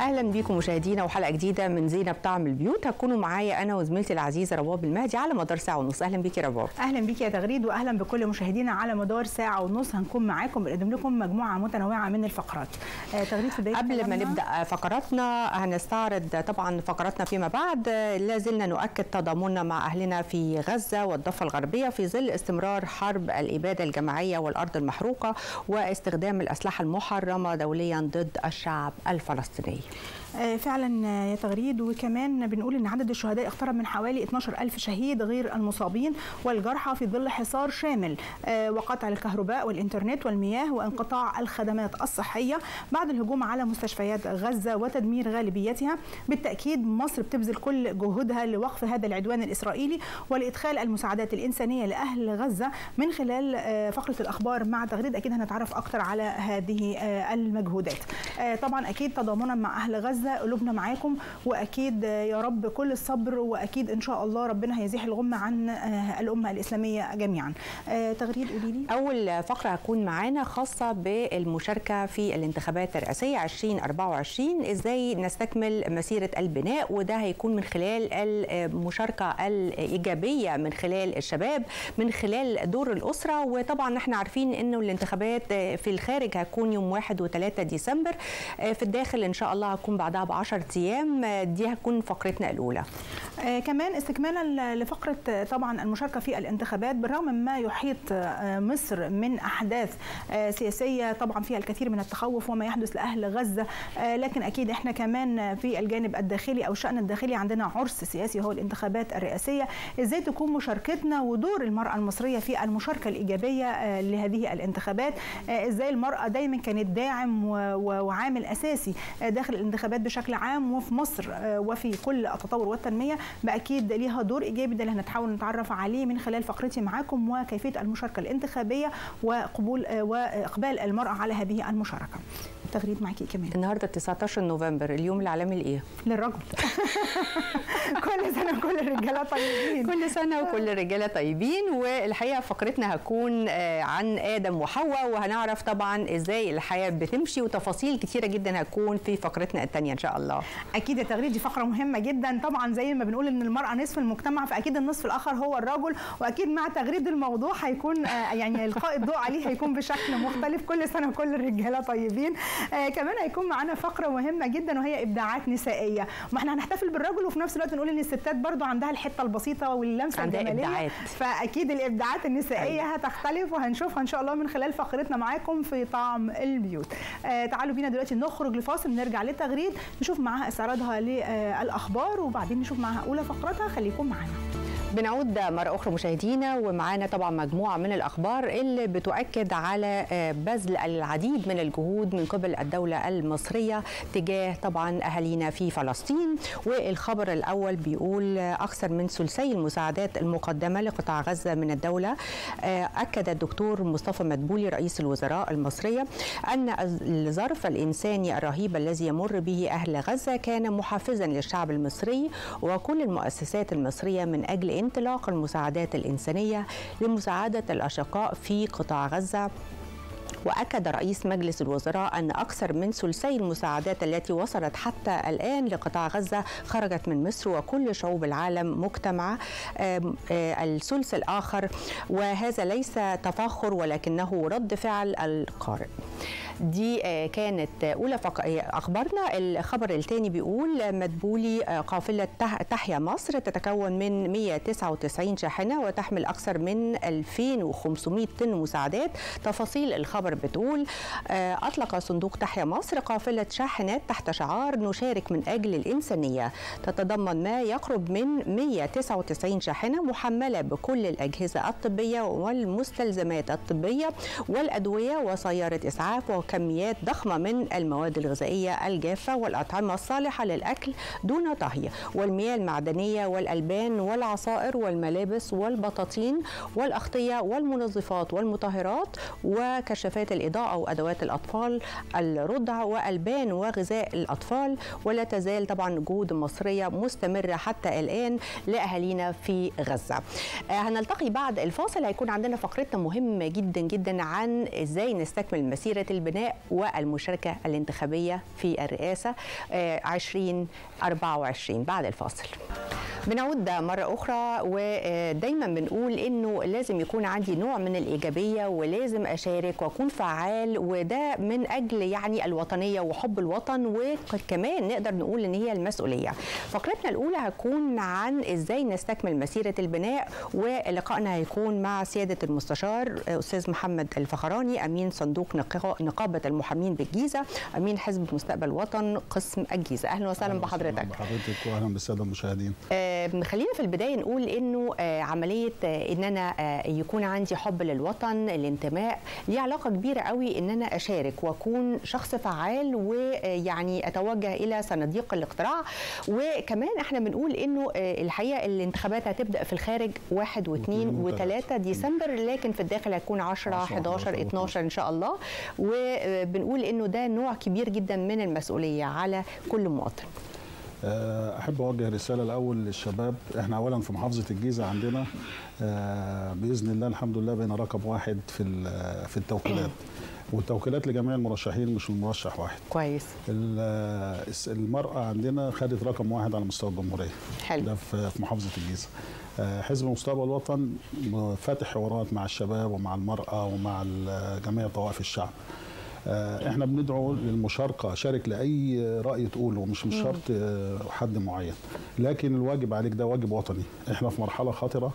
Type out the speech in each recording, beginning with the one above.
اهلا بيكم مشاهدينا وحلقه جديده من زينب طعم البيوت هتكونوا معايا انا وزميلتي العزيزه رباب المهدي على مدار ساعه ونص اهلا بيكي يا رباب اهلا بيك يا تغريد واهلا بكل مشاهدينا على مدار ساعه ونص هنكون معاكم بنقدم لكم مجموعه متنوعه من الفقرات آه تغريد في بدايه قبل ما كلامنا. نبدا فقراتنا هنستعرض طبعا فقراتنا فيما بعد لا زلنا نؤكد تضامننا مع اهلنا في غزه والضفه الغربيه في ظل استمرار حرب الاباده الجماعيه والارض المحروقه واستخدام الاسلحه المحرمه دوليا ضد الشعب الفلسطيني آه، فعلا آه، يا تغريد وكمان بنقول ان عدد الشهداء اقترب من حوالي 12 ألف شهيد غير المصابين والجرحى في ظل حصار شامل آه، وقطع الكهرباء والإنترنت والمياه وانقطاع الخدمات الصحية بعد الهجوم على مستشفيات غزة وتدمير غالبيتها بالتأكيد مصر بتبذل كل جهودها لوقف هذا العدوان الإسرائيلي ولإدخال المساعدات الإنسانية لأهل غزة من خلال آه، فقرة الأخبار مع تغريد أكيد هنتعرف أكتر على هذه آه، المجهودات آه، طبعا أكيد تضامنا مع أهل غزة قلوبنا معاكم وأكيد آه، يا رب كل الصبر وأكيد إن شاء الله ربنا هيزيح الغمة عن آه، الأمة الإسلامية جميعا آه، تغريد قولي لي أول فقرة هتكون معانا خاصة بالمشاركة في الانتخابات الرئاسية 2024 إزاي نستكمل مسيرة البناء وده هيكون من خلال المشاركة الإيجابية من خلال الشباب من خلال دور الأسرة وطبعا احنا عارفين إنه الانتخابات في الخارج هتكون يوم 1 و3 ديسمبر في الداخل إن شاء الله هتكون بعدها ب 10 أيام دي هتكون فقرتنا الأولى آه، كمان استكمالا لفقرة آه، طبعا المشاركة في الانتخابات بالرغم مما يحيط آه، مصر من أحداث آه، سياسية طبعا فيها الكثير من التخوف وما يحدث لأهل غزة آه، لكن أكيد إحنا كمان في الجانب الداخلي أو الشأن الداخلي عندنا عرس سياسي هو الانتخابات الرئاسية إزاي تكون مشاركتنا ودور المرأة المصرية في المشاركة الإيجابية آه، لهذه الانتخابات آه، إزاي المرأة دايما كانت داعم و- و- وعامل أساسي آه، داخل الانتخابات بشكل عام وفي مصر آه، وفي كل التطور والتنمية بأكيد ليها دور إيجابي ده اللي هنحاول نتعرف عليه من خلال فقرتي معاكم وكيفية المشاركة الانتخابية وقبول آه، وإقبال المرأة على هذه المشاركة تغريد معاكي كمان النهاردة 19 نوفمبر اليوم العالمي لإيه؟ للرجل كل سنة كل الرجالة طيبين كل سنة وكل الرجالة طيبين والحقيقة فقرتنا هتكون آه، عن آدم وحواء وهنعرف طبعا إزاي الحياة بتمشي وتفاصيل كتيرة جدا هتكون في فقرتنا التانية إن شاء الله اكيد يا تغريد دي فقره مهمه جدا طبعا زي ما بنقول ان المراه نصف المجتمع فاكيد النصف الاخر هو الرجل واكيد مع تغريد الموضوع هيكون آه، يعني القاء الضوء عليه هيكون بشكل مختلف كل سنه وكل الرجاله طيبين آه، كمان هيكون معانا فقره مهمه جدا وهي ابداعات نسائيه ما احنا هنحتفل بالرجل وفي نفس الوقت نقول ان الستات برضو عندها الحته البسيطه واللمسه عندها الجماليه إبداعات. فاكيد الابداعات النسائيه هتختلف وهنشوفها ان شاء الله من خلال فقرتنا معاكم في طعم البيوت آه تعالوا بينا دلوقتي نخرج لفاصل نرجع للتغريد نشوف معاها استعراضها للاخبار وبعدين نشوف معاها اولى فقرتها خليكم معانا بنعود مرة أخرى مشاهدينا ومعانا طبعا مجموعة من الأخبار اللي بتؤكد على آه، بذل العديد من الجهود من قبل الدولة المصرية تجاه طبعا أهالينا في فلسطين والخبر الأول بيقول آه، أكثر من ثلثي المساعدات المقدمة لقطاع غزة من الدولة آه، أكد الدكتور مصطفى مدبولي رئيس الوزراء المصرية أن الظرف الإنساني الرهيب الذي يمر به أهل غزة كان محفزا للشعب المصري وكل المؤسسات المصرية من أجل انطلاق المساعدات الإنسانية لمساعدة الأشقاء في قطاع غزة واكد رئيس مجلس الوزراء ان اكثر من ثلثي المساعدات التي وصلت حتى الان لقطاع غزه خرجت من مصر وكل شعوب العالم مجتمعه آم، آه، الثلث الاخر وهذا ليس تفاخر ولكنه رد فعل القارئ دي آه، كانت اولى فق... آه، اخبارنا الخبر الثاني بيقول مدبولي آه، قافله تح... تحيا مصر تتكون من 199 شاحنه وتحمل اكثر من 2500 طن مساعدات تفاصيل الخبر بتقول آه، اطلق صندوق تحيا مصر قافله شاحنات تحت شعار نشارك من اجل الانسانيه تتضمن ما يقرب من 199 شاحنه محمله بكل الاجهزه الطبيه والمستلزمات الطبيه والادويه وسياره اسعاف وكميات ضخمه من المواد الغذائيه الجافه والاطعمه الصالحه للاكل دون طهي والمياه المعدنيه والالبان والعصائر والملابس والبطاطين والاغطيه والمنظفات والمطهرات وكشافات مخلفات الاضاءه وادوات الاطفال الرضع والبان وغذاء الاطفال ولا تزال طبعا جهود مصريه مستمره حتى الان لاهالينا في غزه هنلتقي بعد الفاصل هيكون عندنا فقرتنا مهمه جدا جدا عن ازاي نستكمل مسيره البناء والمشاركه الانتخابيه في الرئاسه 2024 بعد الفاصل بنعود مرة أخرى ودايما بنقول إنه لازم يكون عندي نوع من الإيجابية ولازم أشارك وأكون فعال وده من أجل يعني الوطنية وحب الوطن وكمان نقدر نقول إن هي المسؤولية. فقرتنا الأولى هتكون عن إزاي نستكمل مسيرة البناء ولقائنا هيكون مع سيادة المستشار أستاذ محمد الفخراني أمين صندوق نقابة المحامين بالجيزة أمين حزب مستقبل وطن قسم الجيزة أهلا وسهلا بحضرتك. بحضرتك وأهلا بالسادة المشاهدين. خلينا في البدايه نقول انه عمليه ان انا يكون عندي حب للوطن الانتماء ليه علاقه كبيره قوي ان انا اشارك واكون شخص فعال ويعني اتوجه الى صناديق الاقتراع وكمان احنا بنقول انه الحقيقه الانتخابات هتبدا في الخارج 1 و2 و3 ديسمبر لكن في الداخل هتكون 10 11 12 ان شاء الله وبنقول انه ده نوع كبير جدا من المسؤوليه على كل مواطن احب اوجه رساله الاول للشباب احنا اولا في محافظه الجيزه عندنا باذن الله الحمد لله بقينا رقم واحد في في التوكيلات والتوكيلات لجميع المرشحين مش المرشح واحد كويس المراه عندنا خدت رقم واحد على مستوى الجمهوريه حلو ده في محافظه الجيزه حزب مستقبل الوطن فاتح حوارات مع الشباب ومع المراه ومع جميع طوائف الشعب احنا بندعو للمشاركه شارك لاي راي تقوله مش مش شرط حد معين لكن الواجب عليك ده واجب وطني احنا في مرحله خطره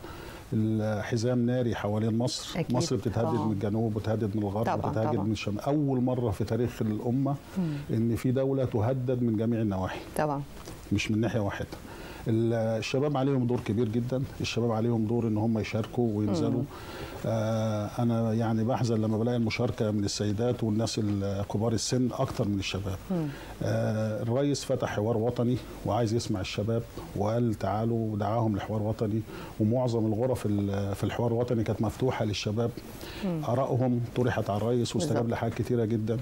الحزام ناري حوالين مصر أكيد. مصر بتتهدد آه. من الجنوب وتهدد من الغرب طبعاً، وتتهدد طبعاً. من الشمال اول مره في تاريخ الامه ان في دوله تهدد من جميع النواحي طبعا مش من ناحيه واحده الشباب عليهم دور كبير جدا الشباب عليهم دور ان هم يشاركوا وينزلوا آه انا يعني بحزن لما بلاقي المشاركه من السيدات والناس كبار السن اكتر من الشباب آه الرئيس فتح حوار وطني وعايز يسمع الشباب وقال تعالوا ودعاهم لحوار وطني ومعظم الغرف ال- في الحوار الوطني كانت مفتوحه للشباب ارائهم طرحت على الرئيس واستجاب بالظبط. لحاجات كتيره جدا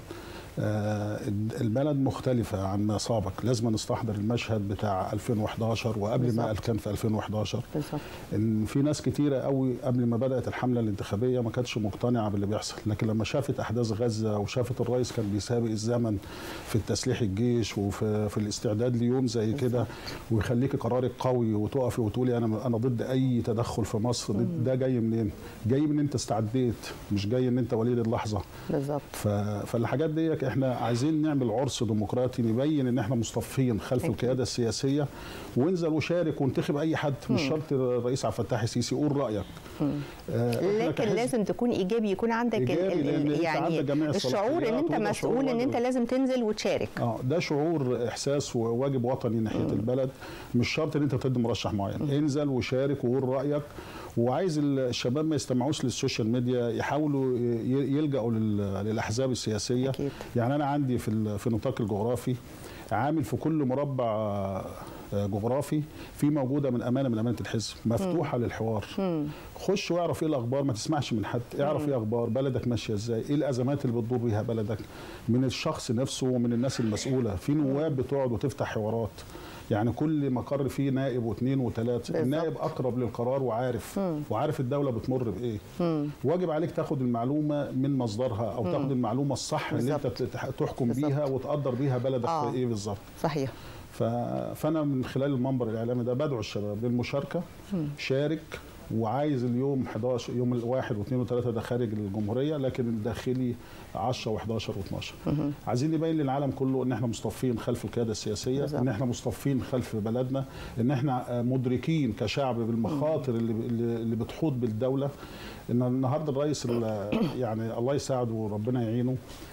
آه، البلد مختلفة عن ما سابق لازم نستحضر المشهد بتاع 2011 وقبل ما بالظبط. قال كان في 2011 بالظبط ان في ناس كتيرة قوي قبل ما بدأت الحملة الانتخابية ما كانتش مقتنعة باللي بيحصل لكن لما شافت أحداث غزة وشافت الرئيس كان بيسابق الزمن في التسليح الجيش وفي في الاستعداد ليوم زي كده ويخليكي قرارك قوي وتقفي وتقولي انا انا ضد اي تدخل في مصر ده جاي منين؟ جاي من انت استعديت مش جاي ان انت وليد اللحظه بالظبط ف... فالحاجات ديت احنا عايزين نعمل عرس ديمقراطي نبين ان احنا مصطفين خلف أكيد. القياده السياسيه وانزل وشارك وانتخب اي حد مش شرط الرئيس عبد الفتاح السيسي قول رايك آه، إحنا لكن كحزب- لازم تكون ايجابي يكون عندك ال- إيجابي، ال- لأن ال- أنت يعني عندك جميع الشعور ان الصلاحيات انت وده شعور مسؤول ان واجب. انت لازم تنزل وتشارك اه ده شعور احساس وواجب وطني ناحيه البلد مش شرط ان انت تدي مرشح معين انزل وشارك وقول رايك وعايز الشباب ما يستمعوش للسوشيال ميديا يحاولوا ي- يلجأوا لل- للاحزاب السياسيه أكيد. يعني انا عندي في ال- في النطاق الجغرافي عامل في كل مربع آه، جغرافي في موجوده من امانه من امانه الحزب مفتوحه للحوار خش واعرف ايه الاخبار ما تسمعش من حد اعرف ايه اخبار بلدك ماشيه ازاي ايه الازمات اللي بتضر بيها بلدك من الشخص نفسه ومن الناس المسؤوله في نواب بتقعد وتفتح حوارات يعني كل مقر فيه نائب واثنين وثلاثه بالظبط. النائب اقرب للقرار وعارف وعارف الدوله بتمر بايه واجب عليك تاخد المعلومه من مصدرها او تاخد المعلومه الصح اللي انت بالظبط. تح- تحكم بالظبط. بيها وتقدر بيها بلدك آه. في ايه بالظبط صحيح ف... فانا من خلال المنبر الاعلامي ده بدعو الشباب للمشاركه شارك وعايز اليوم 11 يوم الواحد واثنين وثلاثه ده خارج الجمهوريه لكن الداخلي 10 و11 و12 عايزين نبين للعالم كله ان احنا مصطفين خلف القياده السياسيه بالظبط. ان احنا مصطفين خلف بلدنا ان احنا مدركين كشعب بالمخاطر اللي اللي اللي بتحوط بالدوله ان النهارده الرئيس ال- يعني الله يساعده وربنا يعينه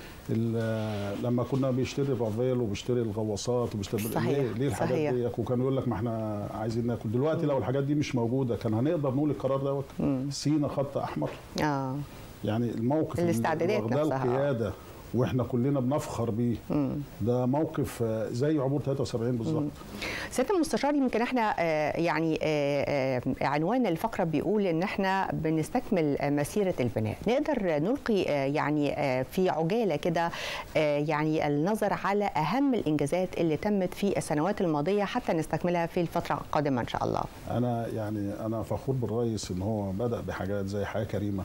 ال- لما كنا بيشتري الرافيل وبيشتري الغواصات وبيشتري صحيح، ليه, ليه الحاجات صحيح. دي وكانوا يقول لك ما احنا عايزين ناكل دلوقتي لو الحاجات دي مش موجوده كان هنقدر نقول القرار دوت سينا خط احمر اه يعني الموقف اللي الاستعدادات واخداه نفسها. القياده واحنا كلنا بنفخر بيه ده موقف آه، زي عبور 73 بالظبط سياده المستشار يمكن احنا آه، يعني آه، آه، عنوان الفقره بيقول ان احنا بنستكمل آه، مسيره البناء نقدر نلقي آه، يعني آه، في عجاله كده آه، يعني النظر على اهم الانجازات اللي تمت في السنوات الماضيه حتى نستكملها في الفتره القادمه ان شاء الله انا يعني انا فخور بالرئيس ان هو بدا بحاجات زي حياه كريمه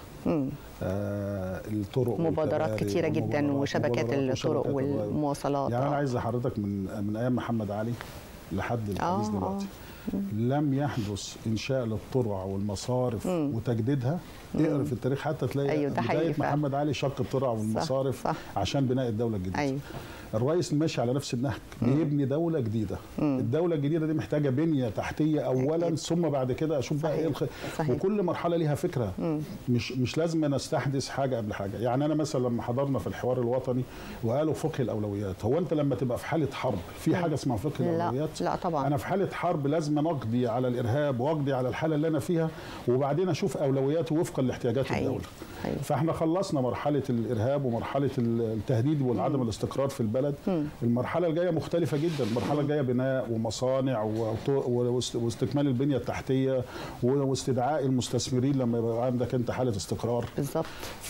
آه الطرق مبادرات والكباري كتيره جدا والمبادرات- وشبكات مبادرات الطرق وشبكات الري. والمواصلات يعني انا آه. عايز حضرتك من من ايام محمد علي لحد الحديث آه، دلوقتي لم يحدث انشاء للطرق والمصارف وتجديدها اقرا في التاريخ حتى تلاقي أيوة، ده حقيقي بدايه فعلا. محمد علي شق الطرق والمصارف صح. عشان بناء الدوله الجديده أيوة. الرئيس ماشي على نفس النهج بيبني دوله جديده الدوله الجديده دي محتاجه بنيه تحتيه اولا أكيد. ثم بعد كده اشوف بقى صحيح. ايه الخ... صحيح. وكل مرحله ليها فكره مش مش لازم نستحدث حاجه قبل حاجه يعني انا مثلا لما حضرنا في الحوار الوطني وقالوا فقه الاولويات هو انت لما تبقى في حاله حرب في حاجه اسمها فقه لا، الاولويات لا طبعاً. انا في حاله حرب لازم اقضي على الارهاب واقضي على الحاله اللي انا فيها وبعدين اشوف اولوياتي وفقا لاحتياجات حقيقي. الدوله حقيقي. فاحنا خلصنا مرحله الارهاب ومرحله التهديد والعدم الاستقرار في البلد المرحله الجايه مختلفه جدا المرحله الجايه بناء ومصانع وط- واست- واستكمال البنيه التحتيه واستدعاء المستثمرين لما يبقى عندك انت حاله استقرار بالظبط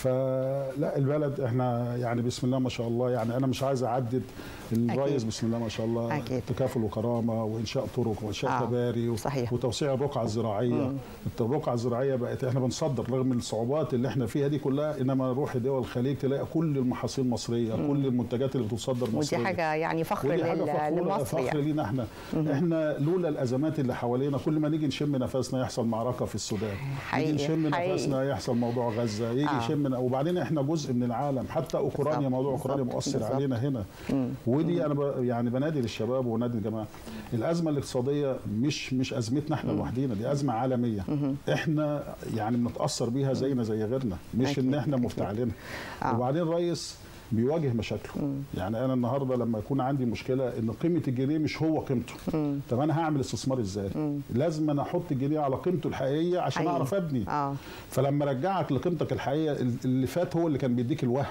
فلا البلد احنا يعني بسم الله ما شاء الله يعني انا مش عايز اعدد الرئيس أكيد. بسم الله ما شاء الله أكيد. تكافل وكرامه وانشاء طرق وانشاء آه، كباري و- صحيح. وتوسيع الرقعه الزراعيه الرقعه الزراعيه بقت احنا بنصدر رغم من الصعوبات اللي احنا فيها دي كلها انما نروح دول الخليج تلاقي كل المحاصيل مصريه كل المنتجات اللي بتصدر ودي مصريه حاجه يعني فخر ودي حاجه لل- فخورة لمصر فخر يعني لينا احنا احنا لولا الازمات اللي حوالينا كل ما نيجي نشم نفسنا يحصل معركه في السودان حقيقي، نيجي نشم حقيقي. نفسنا يحصل موضوع غزه يجي آه. يشم وبعدين احنا جزء من العالم حتى اوكرانيا بالظبط، موضوع اوكرانيا بالظبط، مؤثر بالظبط. علينا هنا ودي انا ب... يعني بنادي للشباب ونادي الجماعه الازمه الاقتصاديه مش مش ازمتنا احنا لوحدينا دي ازمه عالميه احنا يعني بنتاثر بيها زينا زي غيرنا مش أكيد، ان احنا أكيد. مفتعلينها آه. وبعدين الرئيس بيواجه مشاكله يعني انا النهارده لما يكون عندي مشكله ان قيمه الجنيه مش هو قيمته طب انا هعمل استثمار ازاي لازم انا احط الجنيه على قيمته الحقيقيه عشان حقيقي. اعرف ابني اه فلما رجعك لقيمتك الحقيقيه اللي فات هو اللي كان بيديك الوهم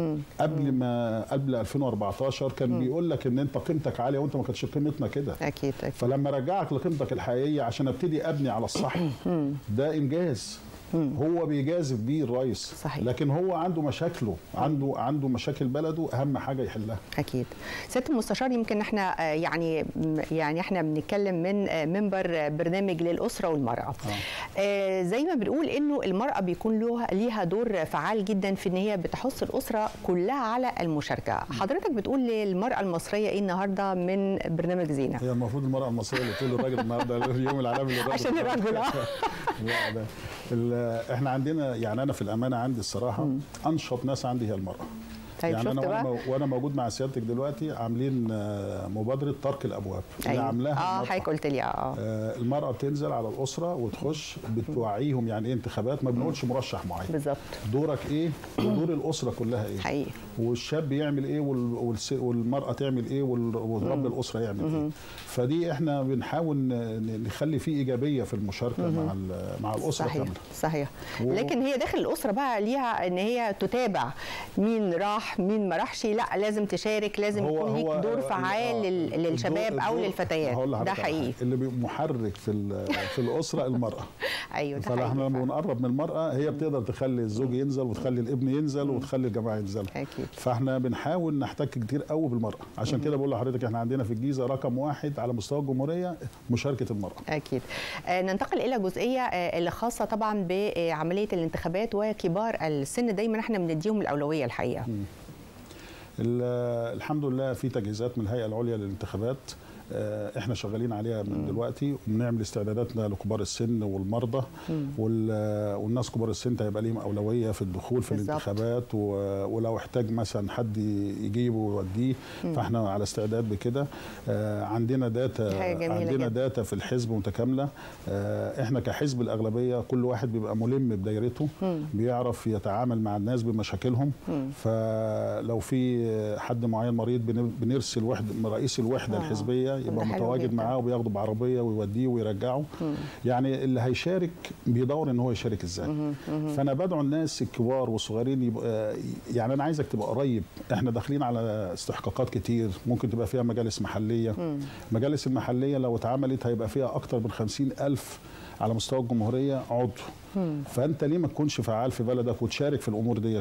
قبل ما قبل 2014 كان بيقول لك ان انت قيمتك عاليه وانت ما كانتش قيمتنا كده اكيد اكيد فلما رجعك لقيمتك الحقيقيه عشان ابتدي ابني على الصح ده انجاز هو بيجازف بيه الرئيس صحيح. لكن هو عنده مشاكله عنده عنده مشاكل بلده اهم حاجه يحلها اكيد سياده المستشار يمكن احنا آه، يعني يعني احنا بنتكلم من آه، منبر برنامج للاسره والمراه آه، زي ما بنقول انه المراه بيكون لها ليها دور فعال جدا في ان هي بتحث الاسره كلها على المشاركه حضرتك بتقول للمراه المصريه ايه النهارده من برنامج زينه هي المفروض المراه المصريه اللي تقول للراجل النهارده اليوم العالمي للراجل عشان الرجل، آه. لا ده ال- احنا عندنا يعني انا في الامانه عندي الصراحه انشط ناس عندي هي المراه طيب يعني شفت انا بقى؟ وانا مو- وانا موجود مع سيادتك دلوقتي عاملين آه، مبادره ترك الابواب اللي أيوة. عاملاها اه المرأة. حضرتك قلت لي اه آه، المرأة بتنزل على الأسرة وتخش بتوعيهم يعني إيه انتخابات ما بنقولش مرشح معين بالظبط دورك إيه ودور الأسرة كلها إيه حقيقي والشاب يعمل إيه وال- والس- والمرأة تعمل إيه وال- ورب الأسرة يعمل إيه فدي إحنا بنحاول ن- نخلي فيه إيجابية في المشاركة مع ال- مع الأسرة صحيح كاملة صحيح و- لكن هي داخل الاسره بقى ليها ان هي تتابع مين راح مين ما راحش لا لازم تشارك لازم يكون ليك دور فعال لل- الدور- للشباب او الدور- للفتيات هقول ده لحضرتك على حقيقي حاجة. اللي بيبقى محرك في ال- في الأسرة المرأة ايوه ده فاحنا حقيقي لما فعلا. بنقرب من المرأة هي بتقدر تخلي الزوج ينزل وتخلي الابن ينزل وتخلي الجماعة ينزلوا أكيد. فاحنا بنحاول نحتك كتير قوي بالمرأة عشان كده بقول لحضرتك احنا عندنا في الجيزة رقم واحد على مستوى الجمهورية مشاركة المرأة اكيد آه ننتقل الى جزئيه آه اللي خاصه طبعا بعمليه الانتخابات وكبار السن دايما احنا بنديهم الاولويه الحقيقه ال- الحمد لله في تجهيزات من الهيئة العليا للانتخابات آه، احنا شغالين عليها من دلوقتي وبنعمل استعداداتنا لكبار السن والمرضى وال- والناس كبار السن هيبقى ليهم اولويه في الدخول في بالظبط. الانتخابات و- ولو احتاج مثلا حد يجيبه ويوديه فاحنا على استعداد بكده آه، عندنا داتا دي حاجة جميلة عندنا جدا. داتا في الحزب متكامله آه، احنا كحزب الاغلبيه كل واحد بيبقى ملم بدايرته بيعرف يتعامل مع الناس بمشاكلهم فلو في حد معين مريض بن- بنرسل وحده رئيس الوحده آه. الحزبيه يبقى ده حلو متواجد جداً. معاه وبياخده بعربيه ويوديه ويرجعه يعني اللي هيشارك بيدور ان هو يشارك ازاي فانا بدعو الناس الكبار والصغيرين يبقى يعني انا عايزك تبقى قريب احنا داخلين على استحقاقات كتير ممكن تبقى فيها مجالس محليه مجالس المحليه لو اتعملت هيبقى فيها اكتر من خمسين ألف على مستوى الجمهوريه عضو فانت ليه ما تكونش فعال في بلدك وتشارك في الامور ديك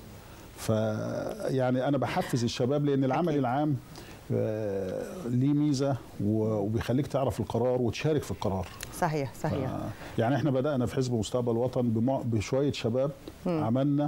ف يعني انا بحفز الشباب لان العمل أكيد. العام آه، ليه ميزه و- وبيخليك تعرف القرار وتشارك في القرار صحيح صحيح آه، يعني احنا بدانا في حزب مستقبل وطن بمع- بشويه شباب عملنا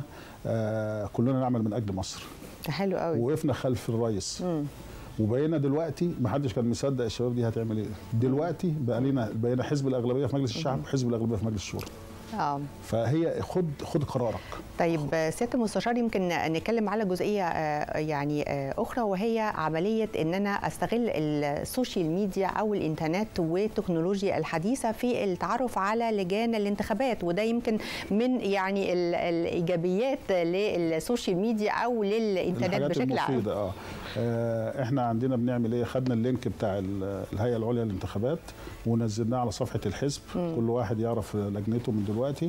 آه، كلنا نعمل من اجل مصر ده حلو قوي وقفنا خلف الرئيس وبقينا دلوقتي ما حدش كان مصدق الشباب دي هتعمل ايه دلوقتي بقى لنا بقينا حزب الاغلبيه في مجلس الشعب وحزب الاغلبيه في مجلس الشورى اه فهي خد خد قرارك طيب سياده المستشار يمكن نتكلم على جزئيه آه، يعني آه، اخرى وهي عمليه ان انا استغل السوشيال ميديا او الانترنت والتكنولوجيا الحديثه في التعرف على لجان الانتخابات وده يمكن من يعني ال- الايجابيات للسوشيال ميديا او للانترنت الحاجات بشكل عام المفيدة آه. اه احنا عندنا بنعمل ايه خدنا اللينك بتاع ال- الهيئه العليا للانتخابات ونزلناه على صفحه الحزب كل واحد يعرف لجنته من دلوقتي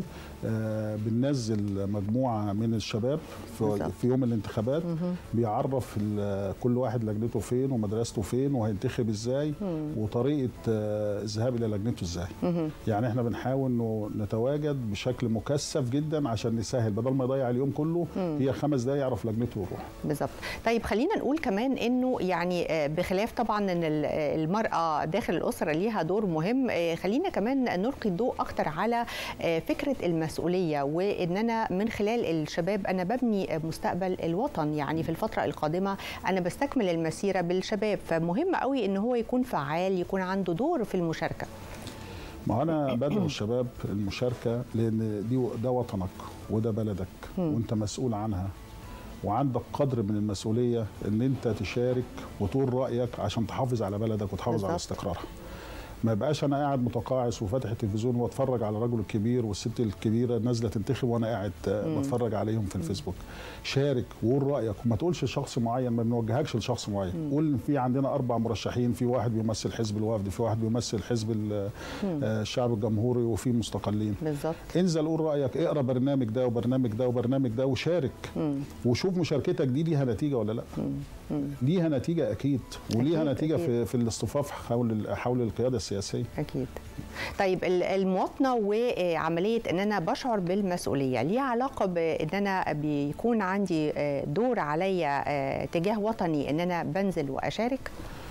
آه بننزل مجموعه من الشباب في, بالظبط. في يوم الانتخابات بيعرف ال- كل واحد لجنته فين ومدرسته فين وهينتخب ازاي وطريقه آه الذهاب الى لجنته ازاي يعني احنا بنحاول انه نتواجد بشكل مكثف جدا عشان نسهل بدل ما يضيع اليوم كله هي خمس دقايق يعرف لجنته ويروح بالظبط طيب خلينا نقول كمان انه يعني آه، بخلاف طبعا ان ال- آه، المراه داخل الاسره ليها دور مهم آه، خلينا كمان نلقي الضوء اكتر على آه، فكره المسؤوليه وان انا من خلال الشباب انا ببني آه، مستقبل الوطن يعني في الفتره القادمه انا بستكمل المسيره بالشباب فمهم قوي ان هو يكون فعال يكون عنده دور في المشاركه ما انا بدعو الشباب المشاركه لان دي ده وطنك وده بلدك وانت مسؤول عنها وعندك قدر من المسؤوليه ان انت تشارك وتقول رايك عشان تحافظ على بلدك وتحافظ على بالظبط. استقرارها ما يبقاش انا قاعد متقاعس وفاتح التلفزيون واتفرج على الرجل الكبير والست الكبيره نازله تنتخب وانا قاعد آه، بتفرج عليهم في الفيسبوك شارك وقول رايك وما تقولش لشخص معين ما بنوجهكش لشخص معين قول إن في عندنا اربع مرشحين في واحد بيمثل حزب الوفد في واحد بيمثل حزب ال- آه، الشعب الجمهوري وفي مستقلين بالظبط انزل قول رايك اقرا برنامج ده وبرنامج ده وبرنامج ده وشارك وشوف مشاركتك دي ليها نتيجه ولا لا ليها نتيجه اكيد وليها أكيد، نتيجه أكيد. في في الاصطفاف حول حول القياده السياسيه اكيد طيب ال- المواطنه وعمليه ان انا بشعر بالمسؤوليه ليها علاقه بان انا بيكون عندي آه، دور عليا آه، تجاه وطني ان انا بنزل واشارك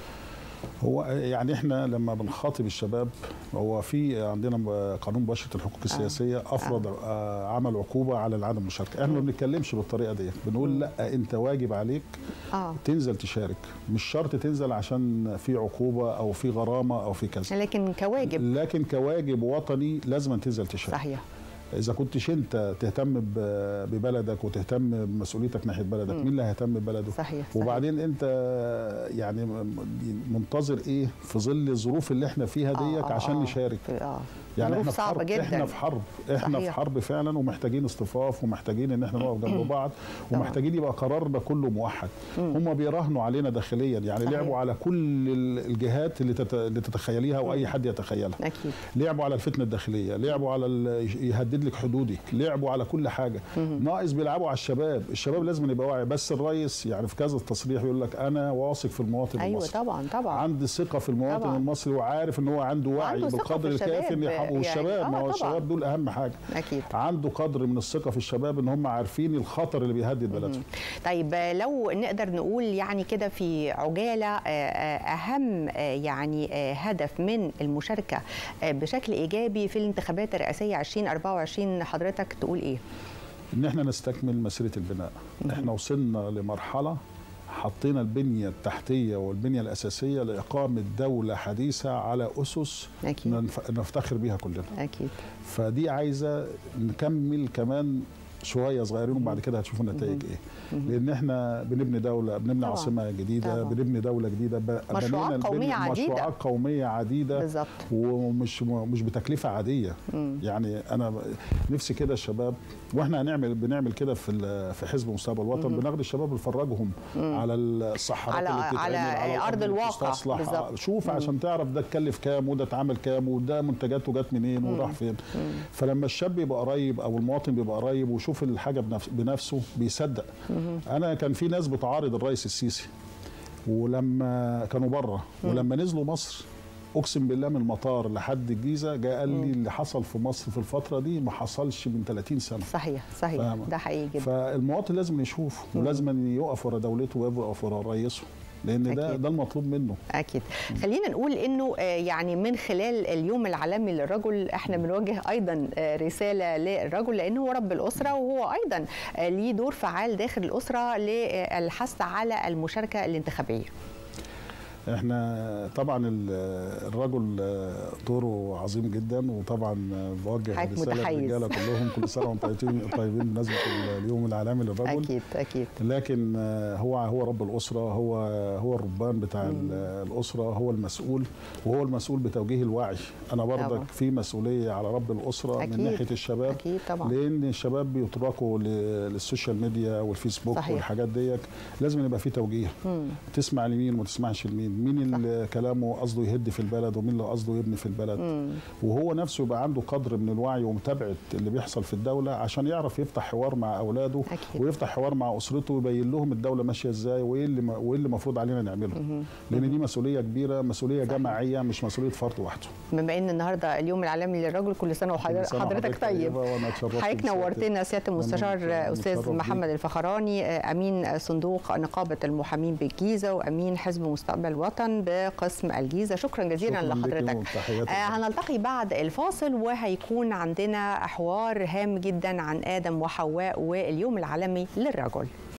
هو يعني احنا لما بنخاطب الشباب هو في عندنا قانون مباشره الحقوق السياسيه افرض آه. عمل عقوبه على عدم المشاركه احنا ما بنتكلمش بالطريقه دي بنقول لا انت واجب عليك اه تنزل تشارك مش شرط تنزل عشان في عقوبه او في غرامه او في كذا لكن كواجب لكن كواجب وطني لازم تنزل تشارك صحيح اذا كنتش انت تهتم ب- ببلدك وتهتم بمسؤوليتك ناحيه بلدك مين اللي هيهتم ببلده صحيح صحيح. وبعدين انت يعني م- منتظر ايه في ظل الظروف اللي احنا فيها آه، ديك آه، عشان آه. نشارك في- اه يعني ظروف احنا في صعبه حرب جدا احنا في حرب احنا صحيح. في حرب فعلا ومحتاجين اصطفاف ومحتاجين ان احنا نقف جنب بعض ومحتاجين يبقى قرارنا كله موحد هم بيراهنوا علينا داخليا يعني صحيح. لعبوا على كل ال- الجهات اللي تت- اللي تتخيليها واي حد يتخيلها اكيد لعبوا على الفتنه الداخليه لعبوا على ال- يهدد لك حدودك لعبوا على كل حاجه ناقص بيلعبوا على الشباب الشباب لازم يبقى واعي بس الرئيس يعني في كذا تصريح يقول لك انا واثق في المواطن ايوه المصري طبعا طبعا عندي ثقه في المواطن طبعا. المصري وعارف ان هو عنده وعي وعنده ثقة بالقدر في الكافي ان الشباب يحقق يعني. والشباب ما آه، هو طبعا. الشباب دول اهم حاجه اكيد عنده قدر من الثقه في الشباب ان هم عارفين الخطر اللي بيهدد بلدهم طيب آه، لو نقدر نقول يعني كده في عجاله آه، آه، اهم آه، يعني آه، هدف من المشاركه آه، بشكل ايجابي في الانتخابات الرئاسيه 2024 حضرتك تقول ايه؟ ان احنا نستكمل مسيره البناء احنا وصلنا لمرحله حطينا البنيه التحتيه والبنيه الاساسيه لاقامه دوله حديثه على اسس أكيد. ننف- نفتخر بيها كلنا اكيد فدي عايزه نكمل كمان شويه صغيرين وبعد كده هتشوفوا النتائج ايه لان احنا بنبني دوله بنبني طبعاً. عاصمه جديده طبعاً. بنبني دوله جديده ب- مشروعات بنينا- قومية بني- عديدة. مشروعات قوميه عديده بالظبط. ومش مش بتكلفه عاديه يعني انا ب- نفسي كده الشباب واحنا هنعمل بنعمل كده في ال- في حزب مستقبل الوطن بناخد الشباب نفرجهم على الصحراء على- اللي بتتعمل، على أرض اللي الواقع. بتستصلح. بالظبط. شوف عشان تعرف ده اتكلف كام وده اتعمل كام وده منتجاته جت منين وراح فين فلما الشاب يبقى قريب او المواطن بيبقى قريب ويشوف الحاجه بنفس بنفسه بيصدق انا كان في ناس بتعارض الرئيس السيسي ولما كانوا بره ولما نزلوا مصر اقسم بالله من المطار لحد الجيزه جاء قال لي اللي حصل في مصر في الفتره دي ما حصلش من 30 سنه صحيح صحيح فاهمة. ده حقيقي جدا فالمواطن لازم يشوف ولازم يقف ورا دولته ويقف ورا رئيسه لان ده أكيد. ده المطلوب منه اكيد خلينا نقول انه آه، يعني من خلال اليوم العالمي للرجل احنا بنوجه ايضا آه، رساله للرجل لانه هو رب الاسره وهو ايضا آه، ليه دور فعال داخل الاسره للحث على المشاركه الانتخابيه احنا طبعا ال- الرجل دوره عظيم جدا وطبعا بوجه حضرتك رساله متحيز. للرجاله كلهم كل سنه وانتم طيبين طيبين بمناسبه اليوم العالمي للرجل اكيد اكيد لكن هو هو رب الاسره هو هو الربان بتاع ال- الاسره هو المسؤول وهو المسؤول بتوجيه الوعي انا طبعا. برضك في مسؤوليه على رب الاسره أكيد. من ناحيه الشباب اكيد طبعا لان الشباب بيتركوا ل- للسوشيال ميديا والفيسبوك صحيح. والحاجات ديت لازم يبقى في توجيه مم. تسمع لمين وما تسمعش لمين مين اللي كلامه قصده يهد في البلد ومين اللي قصده يبني في البلد مم. وهو نفسه يبقى عنده قدر من الوعي ومتابعه اللي بيحصل في الدوله عشان يعرف يفتح حوار مع اولاده أكيد. ويفتح حوار مع اسرته ويبين لهم الدوله ماشيه ازاي وايه اللي وايه اللي المفروض علينا نعمله لان دي مسؤوليه كبيره مسؤوليه جماعيه مش مسؤوليه فرد وحده بما ان النهارده اليوم العالمي للرجل كل سنه كل سنة وحضرتك طيب طيبة وأنا اتشرفت حضرتك بسيادتك. نورتنا سياده المستشار أنا استاذ متشرف محمد بيك. الفخراني امين صندوق نقابه المحامين بالجيزه وامين حزب مستقبل الوطن بقسم الجيزه شكرا جزيلا شكراً ليكي لحضرتك وتحياتي. آه، هنلتقي بعد الفاصل وهيكون عندنا حوار هام جدا عن ادم وحواء واليوم العالمي للرجل